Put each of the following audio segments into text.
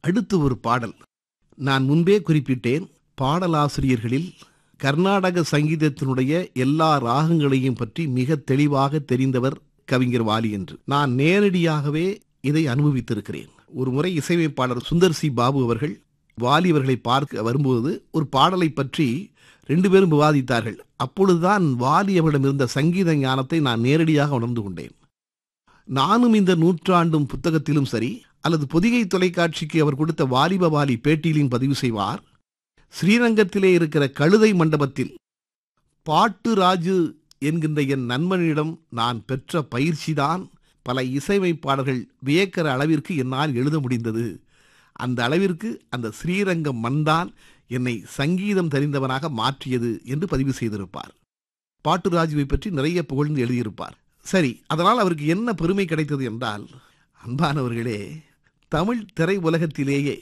அடுத்து ஒரு பாடல் நான் முன்பே குறிப்பிட்டேன் பாடலாசிரியர்களில் கர்நாடக சங்கீதத்தினுடைய எல்லா ராகங்களையும் பற்றி மிக தெளிவாக தெரிந்தவர் கவிஞர் வாலி என்று நான் நேரடியாகவே இதை அனுபவித்திருக்கிறேன் ஒரு முறை இசையமைப்பாளர் சுந்தர் சி பாபு அவர்கள் வாலி அவர்களை பார்க்க வரும்போது ஒரு பாடலை பற்றி ரெண்டு பேரும் விவாதித்தார்கள் அப்பொழுதுதான் வாலி அவரிடம் இருந்த சங்கீத ஞானத்தை நான் நேரடியாக உணர்ந்து கொண்டேன் நானும் இந்த நூற்றாண்டும் புத்தகத்திலும் சரி அல்லது பொதிகை தொலைக்காட்சிக்கு அவர் கொடுத்த வாலிப வாலி பேட்டியிலும் பதிவு செய்வார் ஸ்ரீரங்கத்திலே இருக்கிற கழுதை மண்டபத்தில் பாட்டு ராஜு என்கின்ற என் நண்பனிடம் நான் பெற்ற பயிற்சிதான் பல இசையமைப்பாளர்கள் வியக்கிற அளவிற்கு என்னால் எழுத முடிந்தது அந்த அளவிற்கு அந்த ஸ்ரீரங்கம் மண்தான் என்னை சங்கீதம் தெரிந்தவனாக மாற்றியது என்று பதிவு செய்திருப்பார் பாட்டுராஜுவை பற்றி நிறைய புகழ்ந்து எழுதியிருப்பார் சரி அதனால் அவருக்கு என்ன பெருமை கிடைத்தது என்றால் அன்பானவர்களே தமிழ் திரை உலகத்திலேயே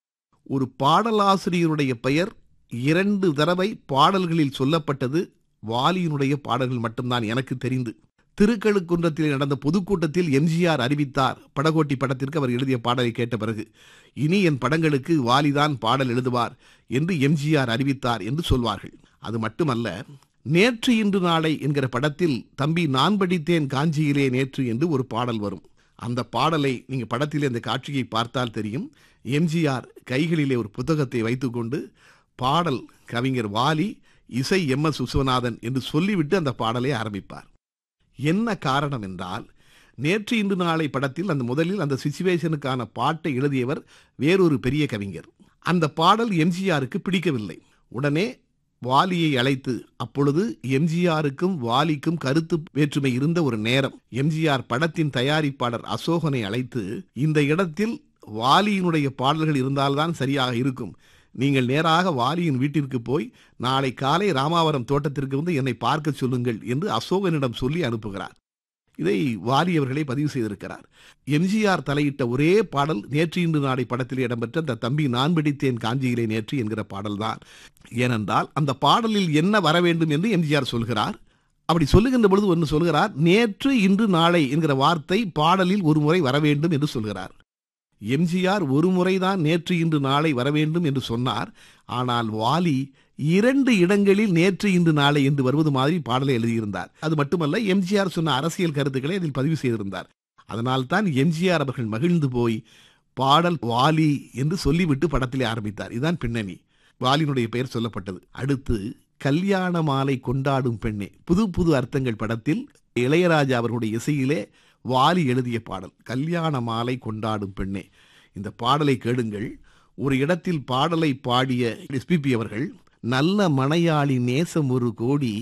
ஒரு பாடலாசிரியருடைய பெயர் இரண்டு தடவை பாடல்களில் சொல்லப்பட்டது வாலியினுடைய பாடல்கள் மட்டும்தான் எனக்கு தெரிந்து திருக்கழுக்குன்றத்தில் நடந்த பொதுக்கூட்டத்தில் எம்ஜிஆர் அறிவித்தார் படகோட்டி படத்திற்கு அவர் எழுதிய பாடலை கேட்ட பிறகு இனி என் படங்களுக்கு வாலிதான் பாடல் எழுதுவார் என்று எம்ஜிஆர் அறிவித்தார் என்று சொல்வார்கள் அது மட்டுமல்ல நேற்று இன்று நாளை என்கிற படத்தில் தம்பி நான் படித்தேன் காஞ்சியிலே நேற்று என்று ஒரு பாடல் வரும் அந்த பாடலை நீங்க படத்தில் இந்த காட்சியை பார்த்தால் தெரியும் எம்ஜிஆர் கைகளிலே ஒரு புத்தகத்தை வைத்துக்கொண்டு பாடல் கவிஞர் வாலி இசை எம் எஸ் விஸ்வநாதன் என்று சொல்லிவிட்டு அந்த பாடலை ஆரம்பிப்பார் என்ன காரணம் என்றால் நேற்று இன்று நாளை படத்தில் அந்த முதலில் அந்த சிச்சுவேஷனுக்கான பாட்டை எழுதியவர் வேறொரு பெரிய கவிஞர் அந்த பாடல் எம்ஜிஆருக்கு பிடிக்கவில்லை உடனே வாலியை அழைத்து அப்பொழுது எம்ஜிஆருக்கும் வாலிக்கும் கருத்து வேற்றுமை இருந்த ஒரு நேரம் எம்ஜிஆர் படத்தின் தயாரிப்பாளர் அசோகனை அழைத்து இந்த இடத்தில் வாலியினுடைய பாடல்கள் இருந்தால்தான் சரியாக இருக்கும் நீங்கள் நேராக வாலியின் வீட்டிற்கு போய் நாளை காலை ராமாவரம் தோட்டத்திற்கு வந்து என்னை பார்க்க சொல்லுங்கள் என்று அசோகனிடம் சொல்லி அனுப்புகிறார் இதை வாலி அவர்களே பதிவு செய்திருக்கிறார் எம்ஜிஆர் தலையிட்ட ஒரே பாடல் நேற்று இன்று நாளை படத்தில் இடம்பெற்ற அந்த தம்பி நான் பிடித்தேன் காஞ்சியிலே நேற்று என்கிற பாடல்தான் ஏனென்றால் அந்த பாடலில் என்ன வர வேண்டும் என்று எம்ஜிஆர் சொல்கிறார் அப்படி சொல்லுகின்ற பொழுது ஒன்று சொல்கிறார் நேற்று இன்று நாளை என்கிற வார்த்தை பாடலில் ஒரு முறை வர வேண்டும் என்று சொல்கிறார் எம்ஜிஆர் ஒரு முறைதான் நேற்று இன்று நாளை வர வேண்டும் என்று சொன்னார் ஆனால் வாலி இரண்டு இடங்களில் நேற்று இன்று நாளை என்று வருவது மாதிரி பாடலை எழுதியிருந்தார் அது மட்டுமல்ல எம்ஜிஆர் சொன்ன அரசியல் கருத்துக்களை அதில் பதிவு செய்திருந்தார் அதனால் தான் எம்ஜிஆர் அவர்கள் மகிழ்ந்து போய் பாடல் வாலி என்று சொல்லிவிட்டு படத்திலே ஆரம்பித்தார் இதுதான் பின்னணி வாலினுடைய பெயர் சொல்லப்பட்டது அடுத்து கல்யாண மாலை கொண்டாடும் பெண்ணே புது புது அர்த்தங்கள் படத்தில் இளையராஜா அவர்களுடைய இசையிலே வாலி எழுதிய பாடல் கல்யாண மாலை கொண்டாடும் பெண்ணே இந்த பாடலை கேளுங்கள் ஒரு இடத்தில் பாடலை பாடிய எஸ்பிபி அவர்கள் நல்ல மனையாளி நேசம் ஒரு கோடி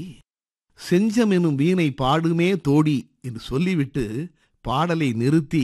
செஞ்சம் எனும் வீணை பாடுமே தோடி என்று சொல்லிவிட்டு பாடலை நிறுத்தி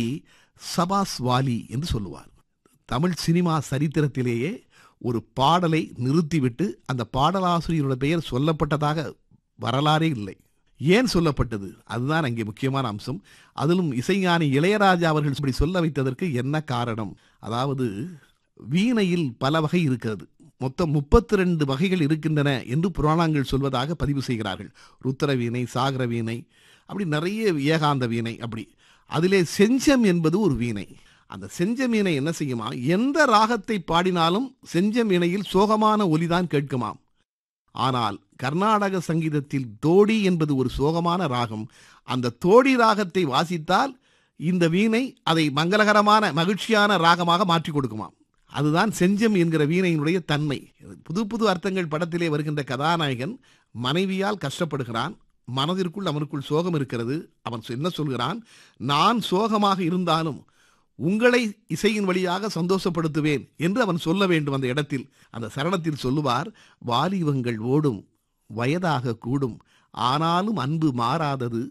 சபாஸ் வாலி என்று சொல்லுவார் தமிழ் சினிமா சரித்திரத்திலேயே ஒரு பாடலை நிறுத்திவிட்டு அந்த பாடலாசிரியரோட பெயர் சொல்லப்பட்டதாக வரலாறே இல்லை ஏன் சொல்லப்பட்டது அதுதான் அங்கே முக்கியமான அம்சம் அதிலும் இசைஞானி இளையராஜா அவர்கள் இப்படி சொல்ல வைத்ததற்கு என்ன காரணம் அதாவது வீணையில் பல வகை இருக்கிறது மொத்தம் முப்பத்தி ரெண்டு வகைகள் இருக்கின்றன என்று புராணங்கள் சொல்வதாக பதிவு செய்கிறார்கள் ருத்திர வீணை சாகர வீணை அப்படி நிறைய ஏகாந்த வீணை அப்படி அதிலே செஞ்சம் என்பது ஒரு வீணை அந்த செஞ்சம் வீணை என்ன செய்யுமா எந்த ராகத்தை பாடினாலும் செஞ்சம் வீணையில் சோகமான ஒலிதான் கேட்குமாம் ஆனால் கர்நாடக சங்கீதத்தில் தோடி என்பது ஒரு சோகமான ராகம் அந்த தோடி ராகத்தை வாசித்தால் இந்த வீணை அதை மங்களகரமான மகிழ்ச்சியான ராகமாக மாற்றி கொடுக்குமாம் அதுதான் செஞ்சம் என்கிற வீணையினுடைய தன்மை புது புது அர்த்தங்கள் படத்திலே வருகின்ற கதாநாயகன் மனைவியால் கஷ்டப்படுகிறான் மனதிற்குள் அவனுக்குள் சோகம் இருக்கிறது அவன் என்ன சொல்கிறான் நான் சோகமாக இருந்தாலும் உங்களை இசையின் வழியாக சந்தோஷப்படுத்துவேன் என்று அவன் சொல்ல வேண்டும் அந்த இடத்தில் அந்த சரணத்தில் சொல்லுவார் வாலிபங்கள் ஓடும் வயதாக கூடும் ஆனாலும் அன்பு மாறாதது